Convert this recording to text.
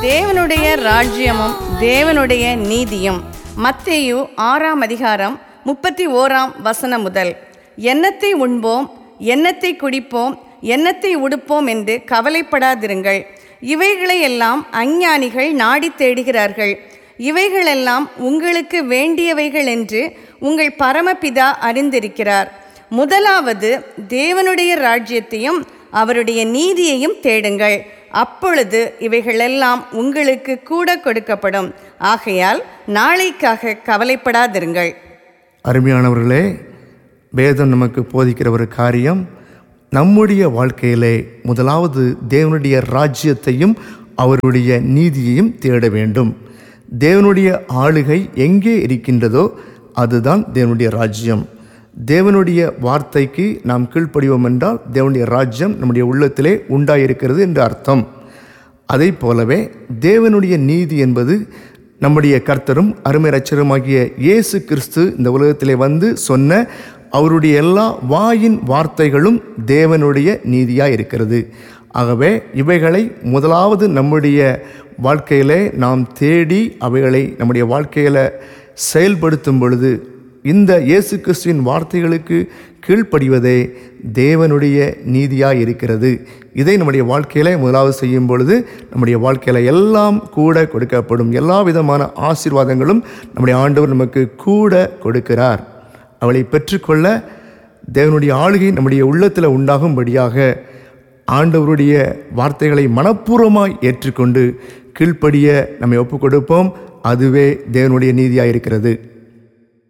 தேவனுடைய ராஜ்யமும் தேவனுடைய நீதியும் மத்தேயு ஆறாம் அதிகாரம் முப்பத்தி ஓராம் வசனம் முதல் எண்ணத்தை உண்போம் எண்ணத்தை குடிப்போம் எண்ணத்தை உடுப்போம் என்று கவலைப்படாதிருங்கள் இவைகளையெல்லாம் அஞ்ஞானிகள் நாடி தேடுகிறார்கள் இவைகளெல்லாம் உங்களுக்கு வேண்டியவைகள் என்று உங்கள் பரமபிதா அறிந்திருக்கிறார் முதலாவது தேவனுடைய ராஜ்யத்தையும் அவருடைய நீதியையும் தேடுங்கள் அப்பொழுது இவைகளெல்லாம் உங்களுக்கு கூட கொடுக்கப்படும் ஆகையால் நாளைக்காக கவலைப்படாதிருங்கள் அருமையானவர்களே வேதம் நமக்கு போதிக்கிற ஒரு காரியம் நம்முடைய வாழ்க்கையிலே முதலாவது தேவனுடைய ராஜ்யத்தையும் அவருடைய நீதியையும் தேட வேண்டும் தேவனுடைய ஆளுகை எங்கே இருக்கின்றதோ அதுதான் தேவனுடைய ராஜ்யம் தேவனுடைய வார்த்தைக்கு நாம் கீழ்ப்படிவோம் என்றால் தேவனுடைய ராஜ்யம் நம்முடைய உள்ளத்திலே உண்டாயிருக்கிறது என்று அர்த்தம் அதை போலவே தேவனுடைய நீதி என்பது நம்முடைய கர்த்தரும் அருமை ரச்சருமாகிய இயேசு கிறிஸ்து இந்த உலகத்திலே வந்து சொன்ன அவருடைய எல்லா வாயின் வார்த்தைகளும் தேவனுடைய நீதியாக இருக்கிறது ஆகவே இவைகளை முதலாவது நம்முடைய வாழ்க்கையிலே நாம் தேடி அவைகளை நம்முடைய வாழ்க்கையில் செயல்படுத்தும் பொழுது இந்த இயேசு கிறிஸ்துவின் வார்த்தைகளுக்கு கீழ்ப்படிவதே தேவனுடைய நீதியாக இருக்கிறது இதை நம்முடைய வாழ்க்கையில் முதலாவது செய்யும் பொழுது நம்முடைய வாழ்க்கையில் எல்லாம் கூட கொடுக்கப்படும் எல்லா விதமான ஆசீர்வாதங்களும் நம்முடைய ஆண்டவர் நமக்கு கூட கொடுக்கிறார் அவளை பெற்றுக்கொள்ள தேவனுடைய ஆளுகை நம்முடைய உள்ளத்தில் உண்டாகும்படியாக ஆண்டவருடைய வார்த்தைகளை மனப்பூர்வமாய் ஏற்றுக்கொண்டு கீழ்ப்படிய நம்மை ஒப்புக் கொடுப்போம் அதுவே தேவனுடைய நீதியாக இருக்கிறது